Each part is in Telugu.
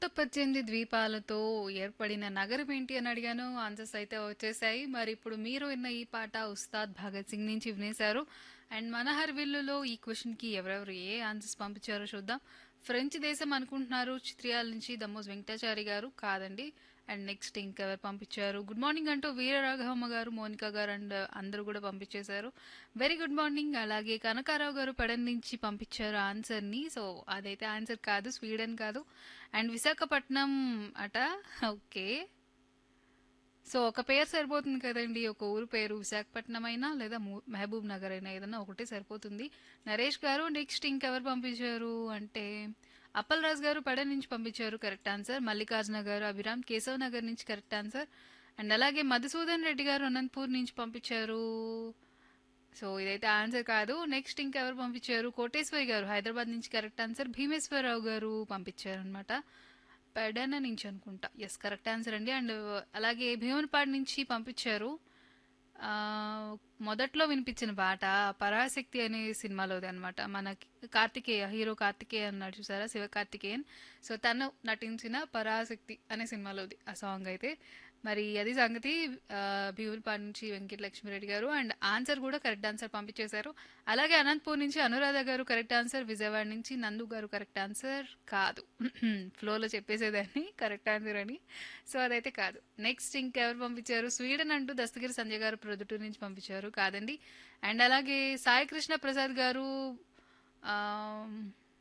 118 ద్వీపాలతో ఏర్పడిన నగరం ఏంటి అని అడిగాను. ఆన్సర్స్ అయితే వచ్చేసాయి. మరి ఇప్పుడు మీరు విన్న ఈ పాట 'ఉస్తాద్ భగత్ సింగ్' నుంచి వినేశారు. అండ్ 'మనహర్ విల్లు'లో ఈ క్వెషన్‌కి ఎవరెవరు ఏ ఆన్సర్స్ పంపించారో చూద్దాం. ఫ్రెంచ్ దేశం అనుకుంటున్నారు చిత్రియాల నుంచి దమ్మోజ్ వెంకటాచారి గారు. కాదండి. అండ్ నెక్స్ట్ ఇంకెవరు పంపించారు. గుడ్ మార్నింగ్ అంటూ వీర రాఘవమ్మ గారు, మోనిక గారు అండ్ అందరూ కూడా పంపించేశారు. Very good morning. అలాగే కనకారావు గారు పెడన్ నుంచి పంపించారు ఆన్సర్‌ని. సో, అదైతే ఆన్సర్ కాదు. స్వీడన్ కాదు. అండ్ విశాఖపట్నం అట. ఓకే. సో, ఒక పేరు సరిపోతుంది కదండీ. ఒక ఊరు పేరు విశాఖపట్నం అయినా లేదా ము మహబూబ్ నగర్ అయినా ఏదన్నా ఒకటే సరిపోతుంది. నరేష్ గారు నెక్స్ట్ ఇంకెవరు పంపించారు అంటే అప్పలరాజు గారు పెడన్ నుంచి పంపించారు కరెక్ట్ ఆన్సర్. మల్లికార్జున గారు అభిరామ్ కేశవ్ నగర్ నుంచి కరెక్ట్ ఆన్సర్. అండ్ అలాగే మధుసూదన్ రెడ్డి గారు అనంతపూర్ నుంచి పంపించారు. సో, ఇదైతే ఆన్సర్ కాదు. నెక్స్ట్ ఇంకెవరు పంపించారు కోటేశ్వరి గారు హైదరాబాద్ నుంచి కరెక్ట్ ఆన్సర్. భీమేశ్వరరావు గారు పంపించారనమాట. పెడన నుంచి అనుకుంటా. యెస్ కరెక్ట్ ఆన్సర్ అండి. అండ్ అలాగే భీమునిపాడు నుంచి పంపించారు. ఆహ్, మొదట్లో వినిపించిన పాట 'పరాశక్తి' అనే సినిమాలోది అనమాట. మనకి కార్తికేయ హీరో కార్తికేయ ఉన్నాడు చూసారా? శివకార్తికేయన్. సో, తను నటించిన 'పరాశక్తి' అనే సినిమాలోది ఆ సాంగ్ అయితే. మరి అది సంగతి. ఆహ్, భీమునిపాడు నుంచి వెంకట లక్ష్మిరెడ్డి గారు అండ్ ఆన్సర్ కూడా కరెక్ట్ ఆన్సర్ పంపించేశారు. అలాగే అనంతపూర్ నుంచి అనురాధ గారు కరెక్ట్ ఆన్సర్. విజయవాడ నుంచి నందు గారు కరెక్ట్ ఆన్సర్. కాదు. ఫ్లోలో చెప్పేసేదాన్ని కరెక్ట్ ఆన్సర్ అని. సో, అదైతే కాదు. నెక్స్ట్ ఇంకెవరు పంపించారు స్వీడన్ అంటూ దస్తగిరి సంజయ్ గారు ప్రొద్దుటూరు నుంచి పంపించారు. కాదండి. అండ్ అలాగే సాయికృష్ణ ప్రసాద్ గారు ఆహ్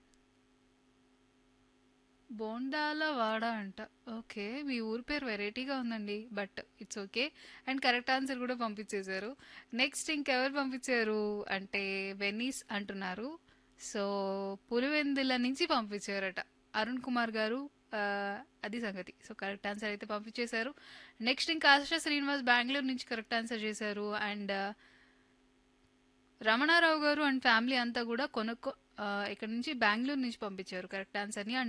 బోండాలవాడ అంట. ఓకే. మీ ఊరు పేరు వెరైటీగా ఉందండి. But it's okay. And correct answer కూడా పంపించేశారు. నెక్స్ట్ ఇంకెవరు పంపించారు అంటే వెనీస్ అంటున్నారు. సో, పులివెందుల నుంచి పంపించారట. అరుణ్ కుమార్ గారు ఆహ్, అది సంగతి. సో, కరెక్ట్ ఆన్సర్ అయితే పంపించేశారు. నెక్స్ట్ ఇంకా ఆశా శ్రీనివాస్ బెంగుళూరు నుంచి కరెక్ట్ ఆన్సర్ చేశారు. అండ్ రమణారావు గారు అండ్ ఫ్యామిలీ అంతా కూడా కొనుక్కో ఆహ్, ఎక్కడి నుంచి బెంగుళూరు నుంచి పంపించారు కరెక్ట్ ఆన్సర్‌ని. అండ్